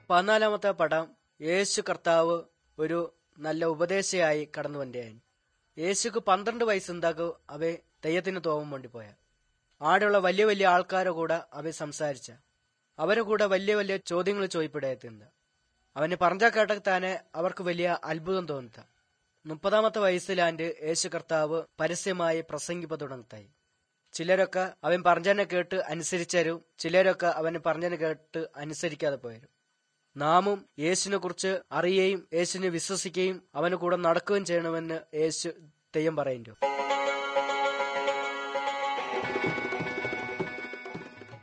പതിനാലാമത്തെ പടം യേശു കർത്താവ് ഒരു നല്ല ഉപദേശയായി കടന്നു വന്നേൻ യേശുക്ക് പന്ത്രണ്ട് വയസ്സുണ്ടാകും അവ തെയ്യത്തിന് തോവാൻ വേണ്ടി പോയ ആടെയുള്ള വലിയ വലിയ ആൾക്കാരെ കൂടെ അവ സംസാരിച്ച അവരെ കൂടെ വലിയ വലിയ ചോദ്യങ്ങൾ ചോദിപ്പിടയത്തിണ്ട് അവന് പറഞ്ഞ കേട്ട തന്നെ അവർക്ക് വലിയ അത്ഭുതം തോന്നുത്ത മുപ്പതാമത്തെ വയസ്സിലാണ്ട് യേശു കർത്താവ് പരസ്യമായി പ്രസംഗിപ്പ തുടങ്ങത്തായി ചിലരൊക്കെ അവൻ പറഞ്ഞതിനെ കേട്ട് അനുസരിച്ചരും ചിലരൊക്കെ അവന് പറഞ്ഞതിനെ കേട്ട് അനുസരിക്കാതെ പോയരും നാമും യേശുവിനെ കുറിച്ച് അറിയുകയും യേശുവിനെ വിശ്വസിക്കുകയും അവന് കൂടെ നടക്കുകയും ചെയ്യണമെന്ന് യേശു തെയ്യം പറയുന്നു